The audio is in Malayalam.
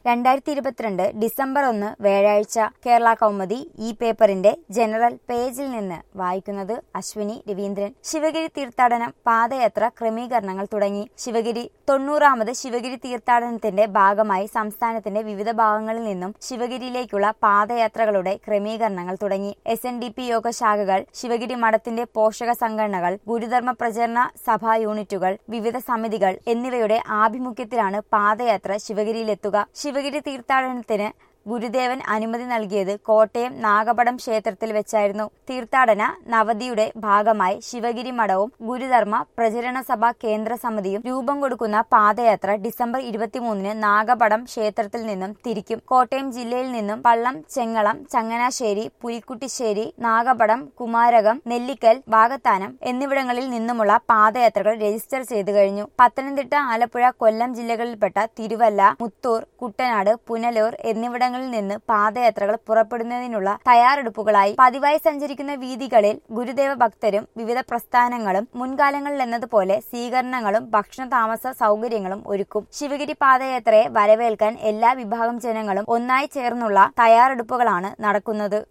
രണ്ടായിരത്തി ഇരുപത്തിരണ്ട് ഡിസംബർ ഒന്ന് വ്യാഴാഴ്ച കേരള കൗമുദി ഈ പേപ്പറിന്റെ ജനറൽ പേജിൽ നിന്ന് വായിക്കുന്നത് അശ്വിനി രവീന്ദ്രൻ ശിവഗിരി തീർത്ഥാടനം പാദയാത്ര ക്രമീകരണങ്ങൾ തുടങ്ങി ശിവഗിരി തൊണ്ണൂറാമത് ശിവഗിരി തീർത്ഥാടനത്തിന്റെ ഭാഗമായി സംസ്ഥാനത്തിന്റെ വിവിധ ഭാഗങ്ങളിൽ നിന്നും ശിവഗിരിയിലേക്കുള്ള പാദയാത്രകളുടെ ക്രമീകരണങ്ങൾ തുടങ്ങി എസ് എൻ ഡി പി യോഗ ശാഖകൾ ശിവഗിരി മഠത്തിന്റെ പോഷക സംഘടനകൾ ഗുരുധർമ്മ പ്രചരണ സഭാ യൂണിറ്റുകൾ വിവിധ സമിതികൾ എന്നിവയുടെ ആഭിമുഖ്യത്തിലാണ് പാദയാത്ര ശിവഗിരിയിലെത്തുക ശിവഗിരി തീർത്ഥാടനത്തിന് ഗുരുദേവൻ അനുമതി നൽകിയത് കോട്ടയം നാഗപടം ക്ഷേത്രത്തിൽ വെച്ചായിരുന്നു തീർത്ഥാടന നവതിയുടെ ഭാഗമായി ശിവഗിരി മഠവും ഗുരുധർമ്മ പ്രചരണ സഭ കേന്ദ്ര സമിതിയും രൂപം കൊടുക്കുന്ന പാദയാത്ര ഡിസംബർ ഇരുപത്തിമൂന്നിന് നാഗപടം ക്ഷേത്രത്തിൽ നിന്നും തിരിക്കും കോട്ടയം ജില്ലയിൽ നിന്നും പള്ളം ചെങ്ങളം ചങ്ങനാശ്ശേരി പുലിക്കുട്ടിശ്ശേരി നാഗപടം കുമാരകം നെല്ലിക്കൽ വാകത്താനം എന്നിവിടങ്ങളിൽ നിന്നുമുള്ള പാദയാത്രകൾ രജിസ്റ്റർ ചെയ്തു കഴിഞ്ഞു പത്തനംതിട്ട ആലപ്പുഴ കൊല്ലം ജില്ലകളിൽപ്പെട്ട തിരുവല്ല മുത്തൂർ കുട്ടനാട് പുനലൂർ എന്നിവിടങ്ങളിൽ നിന്ന് പാദയാത്രകൾ പുറപ്പെടുന്നതിനുള്ള തയ്യാറെടുപ്പുകളായി പതിവായി സഞ്ചരിക്കുന്ന വീതികളിൽ ഗുരുദേവ ഭക്തരും വിവിധ പ്രസ്ഥാനങ്ങളും മുൻകാലങ്ങളിൽ എന്നതുപോലെ സ്വീകരണങ്ങളും ഭക്ഷണ താമസ സൗകര്യങ്ങളും ഒരുക്കും ശിവഗിരി പാദയാത്രയെ വരവേൽക്കാൻ എല്ലാ വിഭാഗം ജനങ്ങളും ഒന്നായി ചേർന്നുള്ള തയ്യാറെടുപ്പുകളാണ് നടക്കുന്നത്